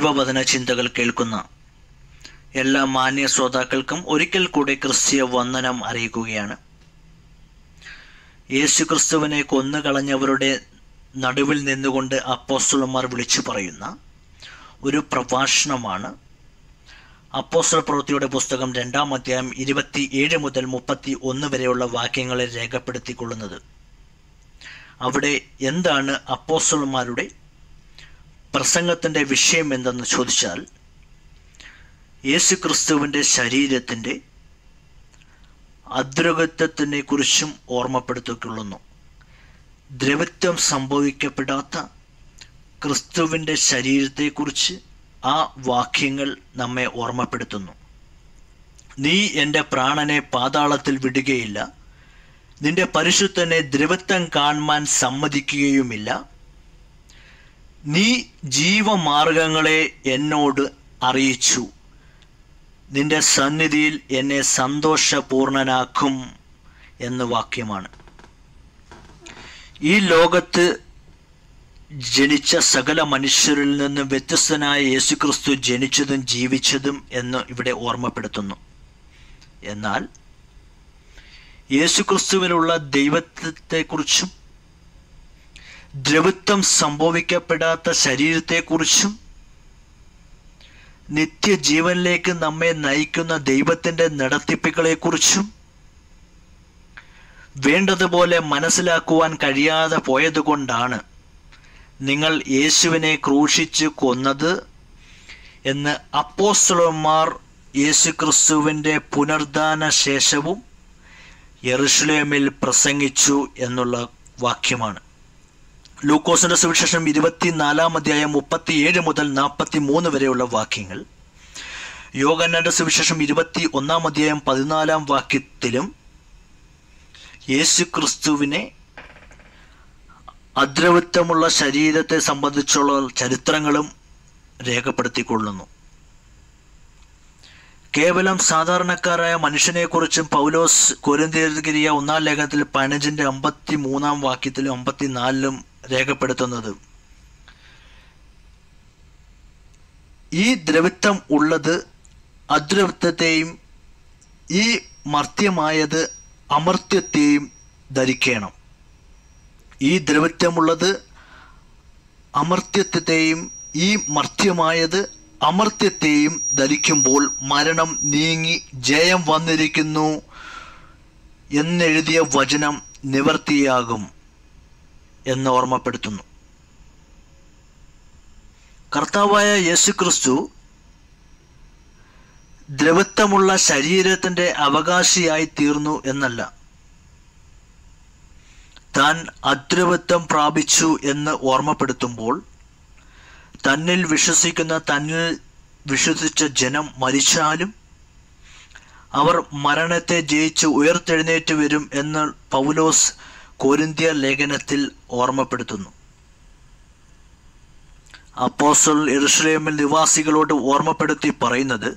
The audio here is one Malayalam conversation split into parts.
ദൈവവചന ചിന്തകൾ കേൾക്കുന്ന എല്ലാ മാന്യ ശ്രോതാക്കൾക്കും ഒരിക്കൽ കൂടി ക്രിസ്തീയ വന്ദനം അറിയിക്കുകയാണ് യേശു ക്രിസ്തുവിനെ കൊന്നുകളഞ്ഞവരുടെ നടുവിൽ നിന്നുകൊണ്ട് അപ്പോസ്തലന്മാർ വിളിച്ചു പറയുന്ന ഒരു പ്രഭാഷണമാണ് അപ്പോസ്തല പ്രവൃത്തിയുടെ പുസ്തകം രണ്ടാം അധ്യായം ഇരുപത്തി ഏഴ് മുതൽ മുപ്പത്തി ഒന്ന് വരെയുള്ള വാക്യങ്ങളെ രേഖപ്പെടുത്തിക്കൊള്ളുന്നത് അവിടെ എന്താണ് അപ്പോസ്തലന്മാരുടെ പ്രസംഗത്തിൻ്റെ വിഷയം എന്തെന്ന് ചോദിച്ചാൽ യേശു ക്രിസ്തുവിൻ്റെ ശരീരത്തിൻ്റെ അദ്രകത്വത്തിനെ കുറിച്ചും ഓർമ്മപ്പെടുത്തിക്കൊള്ളുന്നു ദ്രവത്വം സംഭവിക്കപ്പെടാത്ത ക്രിസ്തുവിൻ്റെ ശരീരത്തെക്കുറിച്ച് ആ വാക്യങ്ങൾ നമ്മെ ഓർമ്മപ്പെടുത്തുന്നു നീ എൻ്റെ പ്രാണനെ പാതാളത്തിൽ വിടുകയില്ല നിന്റെ പരിശുദ്ധനെ ദ്രവത്വം കാണുവാൻ സമ്മതിക്കുകയുമില്ല നീ ജീവമാർഗങ്ങളെ എന്നോട് അറിയിച്ചു നിന്റെ സന്നിധിയിൽ എന്നെ സന്തോഷപൂർണനാക്കും എന്ന വാക്യമാണ് ഈ ലോകത്ത് ജനിച്ച സകല മനുഷ്യരിൽ നിന്ന് വ്യത്യസ്തനായ യേശുക്രിസ്തു ജനിച്ചതും ജീവിച്ചതും എന്ന് ഇവിടെ ഓർമ്മപ്പെടുത്തുന്നു എന്നാൽ യേശുക്രിസ്തുവിലുള്ള ദൈവത്വത്തെക്കുറിച്ചും ദ്രവത്വം സംഭവിക്കപ്പെടാത്ത ശരീരത്തെക്കുറിച്ചും നിത്യജീവനിലേക്ക് നമ്മെ നയിക്കുന്ന ദൈവത്തിൻ്റെ നടത്തിപ്പുകളെക്കുറിച്ചും വേണ്ടതുപോലെ മനസ്സിലാക്കുവാൻ കഴിയാതെ പോയതുകൊണ്ടാണ് നിങ്ങൾ യേശുവിനെ ക്രൂശിച്ച് കൊന്നത് എന്ന് അപ്പോസ്തലന്മാർ യേശുക്രിസ്തുവിൻ്റെ പുനർദാന ശേഷവും യെറുഷലേമിൽ പ്രസംഗിച്ചു എന്നുള്ള വാക്യമാണ് ലൂക്കോസിന്റെ സുവിശേഷം ഇരുപത്തിനാലാം അധ്യായം മുപ്പത്തിയേഴ് മുതൽ നാൽപ്പത്തി മൂന്ന് വരെയുള്ള വാക്യങ്ങൾ യോഗന്നന്റെ സുവിശേഷം ഇരുപത്തി ഒന്നാം അധ്യായം പതിനാലാം വാക്യത്തിലും യേശു ക്രിസ്തുവിനെ അദ്രവത്വമുള്ള ശരീരത്തെ സംബന്ധിച്ചുള്ള ചരിത്രങ്ങളും രേഖപ്പെടുത്തിക്കൊള്ളുന്നു കേവലം സാധാരണക്കാരായ മനുഷ്യനെക്കുറിച്ചും പൗലോസ് കൊരിന്തിയ ഒന്നാം ലേഖനത്തിൽ പതിനഞ്ചിന്റെ അമ്പത്തി മൂന്നാം വാക്യത്തിലും അമ്പത്തിനാലിലും രേഖപ്പെടുത്തുന്നത് ഈ ദ്രവിത്വം ഉള്ളത് അദ്രവിത്വത്തെയും ഈ മർത്യമായത് അമർത്യത്തെയും ധരിക്കണം ഈ ദ്രവിത്വമുള്ളത് അമർത്യത്വത്തെയും ഈ മർത്യമായത് അമർത്യത്തെയും ധരിക്കുമ്പോൾ മരണം നീങ്ങി ജയം വന്നിരിക്കുന്നു എന്നെഴുതിയ വചനം നിവർത്തിയാകും എന്ന് ഓർമ്മപ്പെടുത്തുന്നു കർത്താവായ യേശുക്രിസ്തു ദ്രവത്വമുള്ള ശരീരത്തിന്റെ അവകാശിയായി തീർന്നു എന്നല്ല താൻ അദ്രവത്വം പ്രാപിച്ചു എന്ന് ഓർമ്മപ്പെടുത്തുമ്പോൾ തന്നിൽ വിശ്വസിക്കുന്ന തന്നിൽ വിശ്വസിച്ച ജനം മരിച്ചാലും അവർ മരണത്തെ ജയിച്ച് ഉയർത്തെഴുന്നേറ്റ് വരും എന്ന് പൗലോസ് കോരിന്ത്യ ലേഖനത്തിൽ ഓർമ്മപ്പെടുത്തുന്നു അപ്പോസ്റ്റൽ എറുഷലേമിൽ നിവാസികളോട് ഓർമ്മപ്പെടുത്തി പറയുന്നത്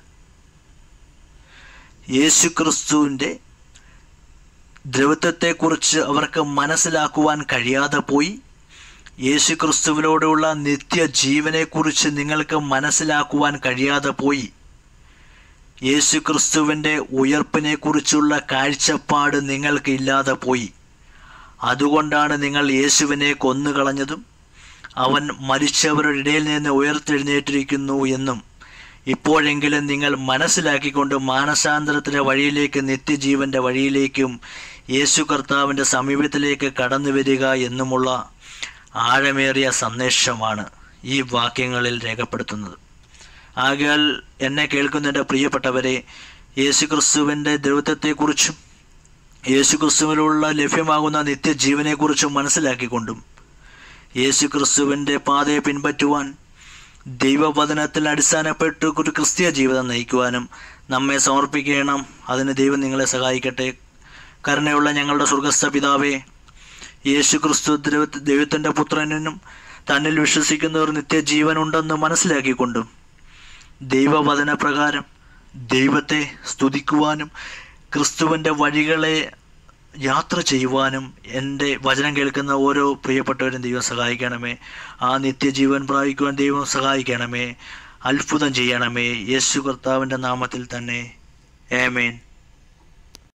യേശു ക്രിസ്തുവിൻ്റെ ദ്രവത്വത്തെക്കുറിച്ച് അവർക്ക് മനസ്സിലാക്കുവാൻ കഴിയാതെ പോയി യേശു ക്രിസ്തുവിനോടുള്ള നിത്യജീവനെക്കുറിച്ച് നിങ്ങൾക്ക് മനസ്സിലാക്കുവാൻ കഴിയാതെ പോയി യേശു ക്രിസ്തുവിൻ്റെ ഉയർപ്പിനെക്കുറിച്ചുള്ള കാഴ്ചപ്പാട് നിങ്ങൾക്ക് ഇല്ലാതെ പോയി അതുകൊണ്ടാണ് നിങ്ങൾ യേശുവിനെ കൊന്നുകളഞ്ഞതും അവൻ മരിച്ചവരുടെ ഇടയിൽ നിന്ന് ഉയർത്തെഴുന്നേറ്റിരിക്കുന്നു എന്നും ഇപ്പോഴെങ്കിലും നിങ്ങൾ മനസ്സിലാക്കിക്കൊണ്ട് മാനസാന്തരത്തിൻ്റെ വഴിയിലേക്ക് നിത്യജീവന്റെ വഴിയിലേക്കും യേശു കർത്താവിൻ്റെ സമീപത്തിലേക്ക് കടന്നു വരിക എന്നുമുള്ള ആഴമേറിയ സന്ദേശമാണ് ഈ വാക്യങ്ങളിൽ രേഖപ്പെടുത്തുന്നത് ആകയാൽ എന്നെ കേൾക്കുന്നതിൻ്റെ പ്രിയപ്പെട്ടവരെ യേശു ക്രിസ്തുവിൻ്റെ ദൈവത്വത്തെക്കുറിച്ചും യേശു ക്രിസ്തുവിലുള്ള ലഭ്യമാകുന്ന നിത്യജീവനെക്കുറിച്ചും മനസ്സിലാക്കിക്കൊണ്ടും യേശു ക്രിസ്തുവിൻ്റെ പാതയെ പിൻപറ്റുവാൻ ദൈവവചനത്തിൽ അടിസ്ഥാനപ്പെട്ട് ഒരു ക്രിസ്തീയ ജീവിതം നയിക്കുവാനും നമ്മെ സമർപ്പിക്കണം അതിന് ദൈവം നിങ്ങളെ സഹായിക്കട്ടെ കരുണയുള്ള ഞങ്ങളുടെ സ്വർഗസ്ഥ പിതാവേ യേശു ക്രിസ്തു ദൈവത്തിൻ്റെ പുത്രനും തന്നിൽ വിശ്വസിക്കുന്നവർ നിത്യജീവനുണ്ടെന്ന് മനസ്സിലാക്കിക്കൊണ്ടും ദൈവവചന പ്രകാരം ദൈവത്തെ സ്തുതിക്കുവാനും ക്രിസ്തുവിൻ്റെ വഴികളെ യാത്ര ചെയ്യുവാനും എൻ്റെ വചനം കേൾക്കുന്ന ഓരോ പ്രിയപ്പെട്ടവരും ദൈവം സഹായിക്കണമേ ആ നിത്യജീവൻ പ്രാപിക്കുവാൻ ദൈവം സഹായിക്കണമേ അത്ഭുതം ചെയ്യണമേ യേശു കർത്താവിൻ്റെ നാമത്തിൽ തന്നെ ഏമേൻ